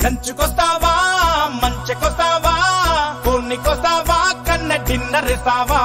కంచుకొస్తావా మంచెకొస్తావా కోన్నికొస్తావా కన్న డిన్నర్ ఇస్తావా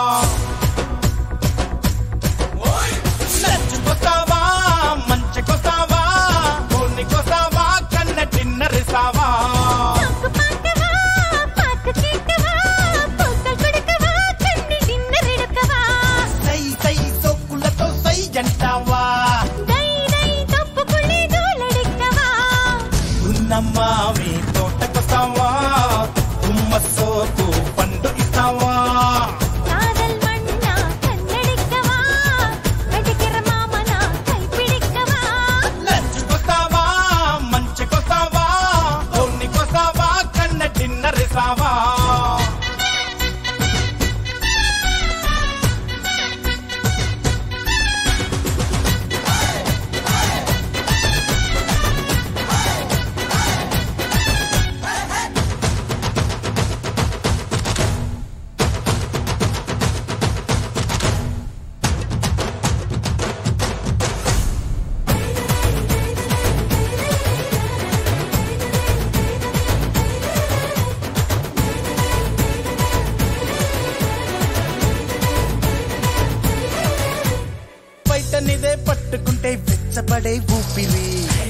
లంచుకొస్తావా మంచెకొస్తావా కోన్నికొస్తావా కన్న డిన్నర్ ఇస్తావా పాకు పాకవా పాకు కేకవా పొక్కల్ కొడకవా కన్ని డిన్నర్ ఎడకవా సై సై సోకులతో సై అంటావా దై దై తప్పుకుని దూలడెక్కవా ఉన్నమ్మావి తోటకొస్తావా గుమ్మ సోకు పండు ఇస్తావా కాదల్ మన్నా కన్నడెక్కవా కటికెర మామన కైపిడెక్కవా లంచుకొస్తావా మంచెకొస్తావా కోన్నికొస్తావా కన్న డిన్నర్ ఇస్తావా బయట నిదే పట్టుకుంటే వెచ్చబడే ఊపిరి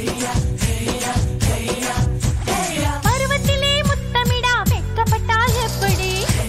పర్వతిలే ముత్తమిడా వెక్కపట్టా ఎప్పుడే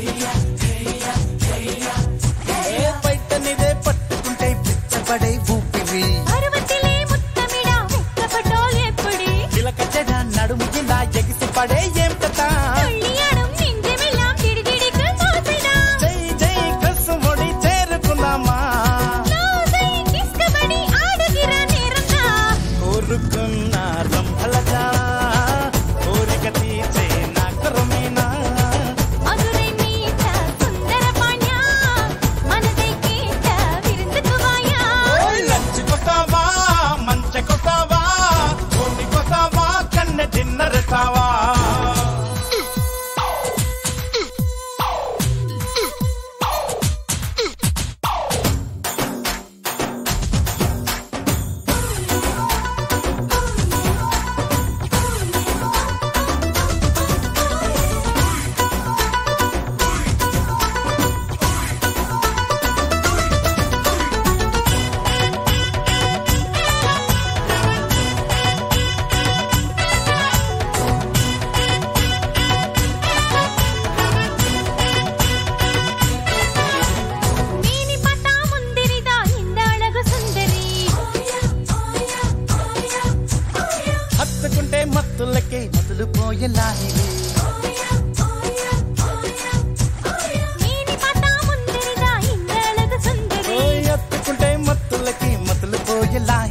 ఏ బయట నిదే పట్టుకుంటే వెచ్చబడే ఊపిరి పర్వతిలే ముత్తమిడా వెక్కపట్టో ఎప్పుడే చిలక చెడ నడుము కింద ఎగిసి పడే ఏం కథ துள்ளியாடும் நெஞ்சமெல்லாம் திடுதிடுக்க மோசடா. జై జై కసుముడి చేరుకుందామా லோசை கிஸ்கபடி ஆடுகிற நேரம்தான். కోరుకున్న రంభలగా కోరిక తీర్చే నా కరమేనా மதுரை மீட்ட சுந்தர பாண்யா, மனதை கேட்ட விருந்துக்கு வாயா. లంచుకొస్తావా మంచెకొస్తావా కోడికొస్తావా కన్న డిన్నర్ ఇస్తావా மீனி பார்த்தா முந்திரிதா இந்த அழகு சுந்தரி. హత్తుకుంటే మత్తులకే మొదలు పోయేలానివే மீனி பார்த்தா முந்திரிதா இந்த அழகு சுந்தரி. ఓయ్ హత్తుకుంటే మత్తులకి మొదలు పోయేలా